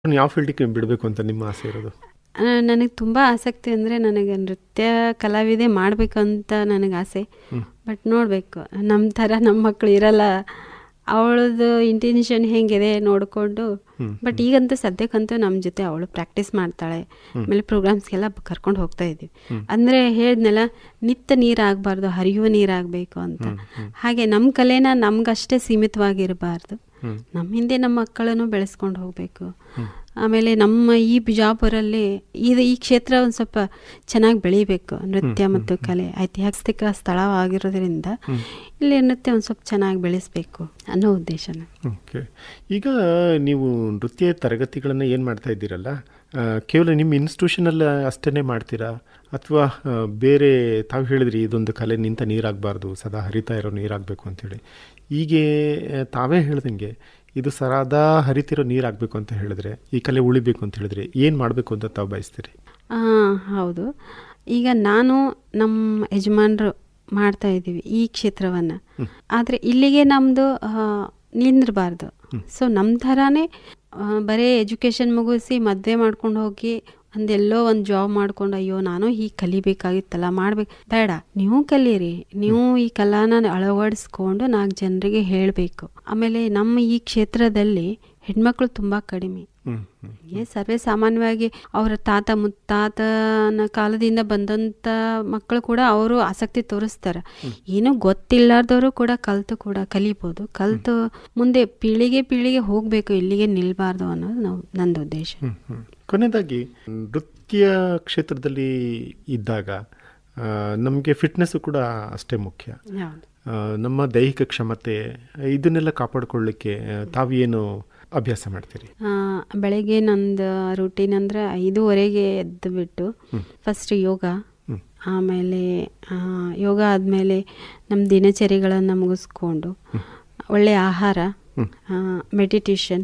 ಯಾವ ಫೀಲ್ಡಿಗೆ ಬಿಡಬೇಕು ಅಂತ ನಿಮ್ಮ ಆಸೆ ಇರೋದು ನನಗೆ ತುಂಬ ಆಸಕ್ತಿ ಅಂದರೆ ನನಗೆ ನೃತ್ಯ ಕಲಾವಿದೆ ಮಾಡಬೇಕಂತ ನನಗೆ ಆಸೆ ಹ್ಮ್. ಬಟ್ ನೋಡಬೇಕು ನಮ್ಮ ಥರ ನಮ್ಮ ಮಕ್ಕಳು ಇರಲ್ಲ ಅವಳದು ಇಂಟೆನ್ಷನ್ ಹೇಗಿದೆ ನೋಡಿಕೊಂಡು ಹ್ಮ್, ಬಟ್ ಈಗಂತೂ ಸದ್ಯಕ್ಕಂತೂ ನಮ್ಮ ಜೊತೆ ಅವಳು ಪ್ರಾಕ್ಟೀಸ್ ಮಾಡ್ತಾಳೆ ಆಮೇಲೆ ಪ್ರೋಗ್ರಾಮ್ಸ್ಗೆಲ್ಲ ಕರ್ಕೊಂಡು ಹೋಗ್ತಾ ಇದ್ದೀವಿ ಅಂದರೆ ಹೇಳಿದ್ನಲ್ಲ ನಿತ್ಯ ನೀರಾಗಬಾರ್ದು ಹರಿಯುವ ನೀರಾಗಬೇಕು ಅಂತ ಹಾಗೆ ನಮ್ಮ ಕಲೆನ ನಮ್ಗಷ್ಟೇ ಸೀಮಿತವಾಗಿರಬಾರ್ದು ಹ್ಮ್. ನಮ್ಮ ಹಿಂದೆ ನಮ್ಮ ಮಕ್ಕಳನ್ನು ಬೆಳೆಸ್ಕೊಂಡು ಹೋಗಬೇಕು ಆಮೇಲೆ ನಮ್ಮ ಈ ಬಿಜಾಪುರಲ್ಲಿ ಇದು ಈ ಕ್ಷೇತ್ರ ಒಂದು ಸ್ವಲ್ಪ ಚೆನ್ನಾಗಿ ಬೆಳಿಬೇಕು ನೃತ್ಯ ಮತ್ತು ಕಲೆ ಐತಿಹಾಸಿಕ ಸ್ಥಳವಾಗಿರೋದ್ರಿಂದ ಇಲ್ಲಿ ನೃತ್ಯ ಒಂದು ಸ್ವಲ್ಪ ಚೆನ್ನಾಗಿ ಬೆಳೆಸಬೇಕು ಅನ್ನೋ ಉದ್ದೇಶನ ಓಕೆ ಈಗ ನೀವು ನೃತ್ಯ ತರಗತಿಗಳನ್ನು ಏನು ಮಾಡ್ತಾ ಇದ್ದೀರಲ್ಲ ಆ, ಕೇವಲ ನಿಮ್ಮ ಇನ್ಸ್ಟಿಟ್ಯೂಷನಲ್ಲಿ ಅಷ್ಟೇ ಮಾಡ್ತೀರಾ ಅಥವಾ ಆ, ಬೇರೆ ತಾವು ಹೇಳಿದ್ರಿ ಇದೊಂದು ಕಲೆ ನಿಂತ ನೀರಾಗಬಾರ್ದು ಸದಾ ಹರಿತಾ ಇರೋ ನೀರಾಗಬೇಕು ಅಂತೇಳಿ ಹೀಗೆ ಆ, ತಾವೇ ಹೇಳ್ದಂಗೆ ಇದು ಸದಾ ಹರಿತಿರೋ ನೀರಾಗಬೇಕು ಅಂತ ಹೇಳಿದ್ರೆ ಈ ಕಲೆ ಉಳಿಬೇಕು ಅಂತ ಹೇಳಿದ್ರೆ ಏನು ಮಾಡಬೇಕು ಅಂತ ತಾವು ಬಯಸ್ತೀರಿ ಆ, ಹೌದು ಈಗ ನಾನು ನಮ್ಮ ಯಜಮಾನರು ಮಾಡ್ತಾ ಇದ್ದೀವಿ ಈ ಕ್ಷೇತ್ರವನ್ನು ಆದರೆ ಇಲ್ಲಿಗೆ ನಮ್ಮದು ನಿಂದಿರಬಾರ್ದು ಸೊ ನಮ್ಮ ಥರನೇ ಆ, ಬರೀ ಎಜುಕೇಷನ್ ಮುಗಿಸಿ ಮದುವೆ ಮಾಡ್ಕೊಂಡು ಹೋಗಿ ಒಂದೆಲ್ಲೋ ಒಂದು ಜಾಬ್ ಮಾಡ್ಕೊಂಡು ಅಯ್ಯೋ ನಾನು ಹೀಗೆ ಕಲಿಬೇಕಾಗಿತ್ತಲ್ಲ ಮಾಡ್ಬೇಕು ಬೇಡ ನೀವು ಕಲೀರಿ ನೀವು ಈ ಕಲಾನ ಅಳವಡಿಸ್ಕೊಂಡು ನಾಲ್ಕು ಜನರಿಗೆ ಹೇಳಬೇಕು ಆಮೇಲೆ ನಮ್ಮ ಈ ಕ್ಷೇತ್ರದಲ್ಲಿ ಹೆಣ್ಮಕ್ಳು ತುಂಬ ಕಡಿಮೆ ಹ್ಞೂ ಹ್ಞೂ ಏ ಸರ್ವೇ ಸಾಮಾನ್ಯವಾಗಿ ಅವರ ತಾತ ಮುತ್ತಾತನ ಕಾಲದಿಂದ ಬಂದಂಥ ಮಕ್ಕಳು ಕೂಡ ಅವರು ಆಸಕ್ತಿ ತೋರಿಸ್ತಾರೆ ಏನೂ ಗೊತ್ತಿಲ್ಲಾರ್ದವರು ಕೂಡ ಕಲ್ತು ಕೂಡ ಕಲಿಬೋದು ಕಲ್ತು ಮುಂದೆ ಪೀಳಿಗೆ ಪೀಳಿಗೆ ಹೋಗಬೇಕು ಇಲ್ಲಿಗೆ ನಿಲ್ಬಾರ್ದು ಅನ್ನೋದು ನಾವು ನಂದು ಉದ್ದೇಶ ಹ್ಮ್, ಹ್ಮ್. ಕೊನೆಯದಾಗಿ ನೃತ್ಯ ಕ್ಷೇತ್ರದಲ್ಲಿ ಇದ್ದಾಗ ನಮಗೆ ಫಿಟ್ನೆಸ್ಸು ಕೂಡ ಅಷ್ಟೇ ಮುಖ್ಯ ಹೌದು ಆ, ನಮ್ಮ ದೈಹಿಕ ಕ್ಷಮತೆ ಇದನ್ನೆಲ್ಲ ಕಾಪಾಡಿಕೊಳ್ಳಿಕ್ಕೆ ತಾವೇನು ಅಭ್ಯಾಸ ಮಾಡ್ತೀರಿ ಆ, ಬೆಳಗ್ಗೆ ನಂದು ರೂಟೀನ್ ಅಂದರೆ ಐದೂವರೆಗೆ ಎದ್ದು ಬಿಟ್ಟು ಫಸ್ಟ್ ಯೋಗ ಹ್ಮ್. ಆಮೇಲೆ ಆ, ಯೋಗ ಆದಮೇಲೆ ನಮ್ಮ ದಿನಚರಿಗಳನ್ನು ಮುಗಿಸ್ಕೊಂಡು ಒಳ್ಳೆಯ ಆಹಾರ ಮೆಡಿಟೇಷನ್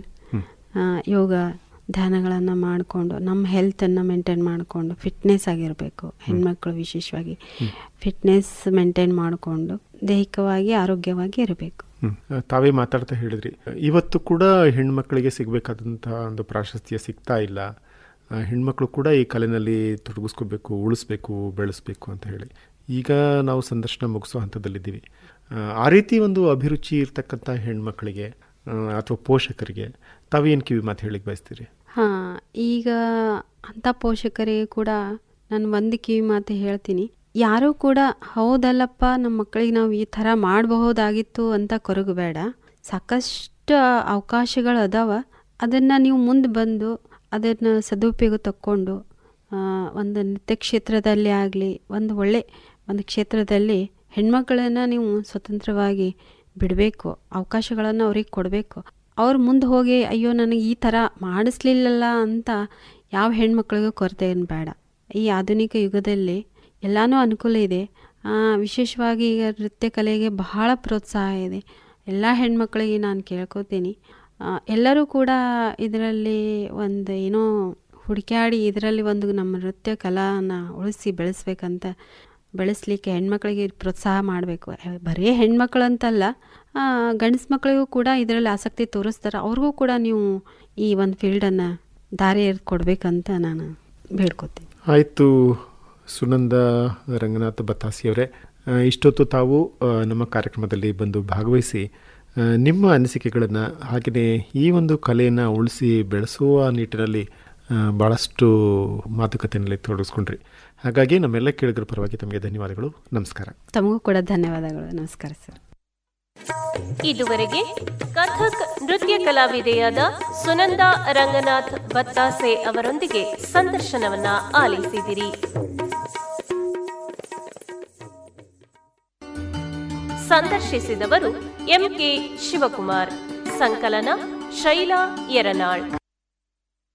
ಯೋಗ ಧ್ಯಾನಗಳನ್ನು ಮಾಡಿಕೊಂಡು ನಮ್ಮ ಹೆಲ್ತನ್ನು ಮೇಂಟೈನ್ ಮಾಡಿಕೊಂಡು ಫಿಟ್ನೆಸ್ ಆಗಿರಬೇಕು ಹೆಣ್ಮಕ್ಳು ವಿಶೇಷವಾಗಿ ಫಿಟ್ನೆಸ್ ಮೇಂಟೈನ್ ಮಾಡಿಕೊಂಡು ದೈಹಿಕವಾಗಿ ಆರೋಗ್ಯವಾಗಿ ಇರಬೇಕು ಹ್ಮ್. ಆ, ತಾವೇ ಮಾತಾಡ್ತಾ ಹೇಳಿದ್ರಿ ಇವತ್ತು ಕೂಡ ಹೆಣ್ಮಕ್ಳಿಗೆ ಸಿಗಬೇಕಾದಂಥ ಒಂದು ಪ್ರಾಶಸ್ತ್ಯ ಸಿಗ್ತಾ ಇಲ್ಲ ಆ, ಹೆಣ್ಮಕ್ಳು ಕೂಡ ಈ ಕಲೆನಲ್ಲಿ ತೊಡಗಿಸ್ಕೋಬೇಕು ಉಳಿಸ್ಬೇಕು ಬೆಳೆಸ್ಬೇಕು ಅಂತ ಹೇಳಿ ಈಗ ನಾವು ಸಂದರ್ಶನ ಮುಗಿಸೋ ಹಂತದಲ್ಲಿದ್ದೀವಿ ಆ, ಆ ರೀತಿ ಒಂದು ಅಭಿರುಚಿ ಇರ್ತಕ್ಕಂಥ ಹೆಣ್ಮಕ್ಳಿಗೆ ಆ, ಅಥವಾ ಪೋಷಕರಿಗೆ ತಾವೇನು ಕಿವಿ ಮಾತು ಹೇಳಿಕ್ ಬಯಸ್ತೀರಿ ಹಾಂ ಈಗ ಅಂಥ ಪೋಷಕರಿಗೆ ಕೂಡ ನಾನು ಒಂದು ಕಿವಿ ಮಾತು ಹೇಳ್ತೀನಿ ಯಾರೂ ಕೂಡ ಹೌದಲ್ಲಪ್ಪ ನಮ್ಮ ಮಕ್ಕಳಿಗೆ ನಾವು ಈ ಥರ ಮಾಡಬಹುದಾಗಿತ್ತು ಅಂತ ಕೊರಗಬೇಡ ಸಾಕಷ್ಟು ಅವಕಾಶಗಳು ಅದಾವ ಅದನ್ನು ನೀವು ಮುಂದೆ ಬಂದು ಅದನ್ನು ಸದುಪಯೋಗ ತಕ್ಕೊಂಡು ಆ, ಒಂದು ನೃತ್ಯ ಕ್ಷೇತ್ರದಲ್ಲಿ ಆಗಲಿ ಒಂದು ಒಳ್ಳೆ ಒಂದು ಕ್ಷೇತ್ರದಲ್ಲಿ ಹೆಣ್ಮಕ್ಕಳನ್ನು ನೀವು ಸ್ವತಂತ್ರವಾಗಿ ಬಿಡಬೇಕು ಅವಕಾಶಗಳನ್ನು ಅವ್ರಿಗೆ ಕೊಡಬೇಕು ಅವ್ರು ಮುಂದೆ ಹೋಗಿ ಅಯ್ಯೋ ನನಗೆ ಈ ಥರ ಮಾಡಿಸ್ಲಿಲ್ಲಲ್ಲ ಅಂತ ಯಾವ ಹೆಣ್ಮಕ್ಳಿಗೂ ಕೊರತೆ ಏನು ಬೇಡ ಈ ಆಧುನಿಕ ಯುಗದಲ್ಲಿ ಎಲ್ಲನೂ ಅನುಕೂಲ ಇದೆ ಆ, ವಿಶೇಷವಾಗಿ ಈಗ ನೃತ್ಯ ಕಲೆಗೆ ಬಹಳ ಪ್ರೋತ್ಸಾಹ ಇದೆ ಎಲ್ಲ ಹೆಣ್ಮಕ್ಳಿಗೆ ನಾನು ಕೇಳ್ಕೊತೀನಿ ಆ, ಎಲ್ಲರೂ ಕೂಡ ಇದರಲ್ಲಿ ಒಂದು ಏನೋ ಹುಡುಕ್ಯಾಡಿ ಇದರಲ್ಲಿ ಒಂದು ನಮ್ಮ ನೃತ್ಯ ಕಲಾನ ಉಳಿಸಿ ಬೆಳೆಸ್ಬೇಕಂತ ಬೆಳೆಸಲಿಕ್ಕೆ ಹೆಣ್ಮಕ್ಳಿಗೆ ಪ್ರೋತ್ಸಾಹ ಮಾಡಬೇಕು ಬರೀ ಹೆಣ್ಮಕ್ಳು ಅಂತಲ್ಲ ಆ, ಗಂಡ್ಸ್ ಮಕ್ಕಳಿಗೂ ಕೂಡ ಇದರಲ್ಲಿ ಆಸಕ್ತಿ ತೋರಿಸ್ತಾರೆ ಅವ್ರಿಗೂ ಕೂಡ ನೀವು ಈ ಒಂದು ಫೀಲ್ಡನ್ನು ದಾರಿ ಎರ್ದು ಕೊಡಬೇಕಂತ ನಾನು ಬೇಡ್ಕೊತೀನಿ ಆಯಿತು ಸುನಂದ ರಂಗನಾಥ್ ಬತ್ತಾಸಿಯವರೇ ಆ, ಇಷ್ಟೊತ್ತು ತಾವು ಆ, ನಮ್ಮ ಕಾರ್ಯಕ್ರಮದಲ್ಲಿ ಬಂದು ಭಾಗವಹಿಸಿ ಆ, ನಿಮ್ಮ ಅನಿಸಿಕೆಗಳನ್ನು ಹಾಗೆಯೇ ಈ ಒಂದು ಕಲೆಯನ್ನು ಉಳಿಸಿ ಬೆಳೆಸುವ ನಿಟ್ಟಿನಲ್ಲಿ ಆ, ಭಾಳಷ್ಟು ಮಾತುಕತೆಯಲ್ಲಿ ತೊಡಗಿಸ್ಕೊಂಡ್ರಿ ಹಾಗಾಗಿ ನಮ್ಮೆಲ್ಲ ಕೇಳಿದ್ರ ಪರವಾಗಿ ತಮಗೆ ಧನ್ಯವಾದಗಳು ನಮಸ್ಕಾರ ತಮಗೂ ಕೂಡ ಧನ್ಯವಾದಗಳು ನಮಸ್ಕಾರ ಸರ್ ಇದುವರೆಗೆ ಕಥಕ್ ನೃತ್ಯ ಕಲಾವಿದೆಯಾದ ಸುನಂದ ರಂಗನಾಥ್ ಬತ್ತಾಸೆ ಅವರೊಂದಿಗೆ ಸಂದರ್ಶನವನ್ನ ಆಲಿಸಿದಿರಿ ಸಂದರ್ಶಿಸಿದವರು ಎಂಕೆ ಶಿವಕುಮಾರ್ ಸಂಕಲನ ಶೈಲಾ ಯರನಾಳ್